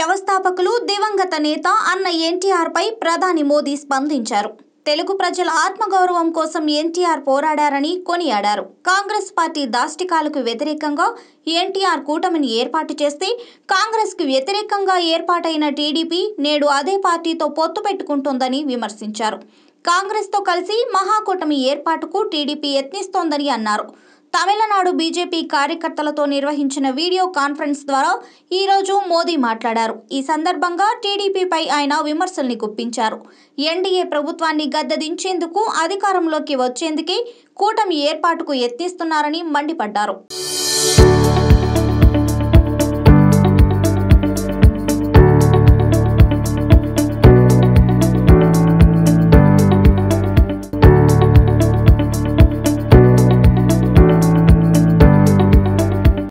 వ్యవస్థాపకులు దివంగత నేత అన్న ఎన్టీఆర్పై ప్రధాని మోదీ స్పందించారు తెలుగు ప్రజల ఆత్మగౌరవం కోసం ఎన్టీఆర్ పోరాడారని కొనియాడారు కాంగ్రెస్ పార్టీ దాష్టికాలకు వ్యతిరేకంగా ఎన్టీఆర్ కూటమిని ఏర్పాటు చేస్తే కాంగ్రెస్కు వ్యతిరేకంగా ఏర్పాటైన టీడీపీ నేడు అదే పార్టీతో పొత్తు పెట్టుకుంటోందని విమర్శించారు కాంగ్రెస్తో కలిసి మహాకూటమి ఏర్పాటుకు టీడీపీ యత్నిస్తోందని అన్నారు తమిళనాడు బీజేపీ కార్యకర్తలతో నిర్వహించిన వీడియో కాన్ఫరెన్స్ ద్వారా ఈరోజు మోదీ మాట్లాడారు ఈ సందర్భంగా టీడీపీపై ఆయన విమర్శల్ని గుప్పించారు ఎన్డీఏ ప్రభుత్వాన్ని గద్దెదించేందుకు అధికారంలోకి వచ్చేందుకే కూటమి ఏర్పాటుకు యత్నిస్తున్నారని మండిపడ్డారు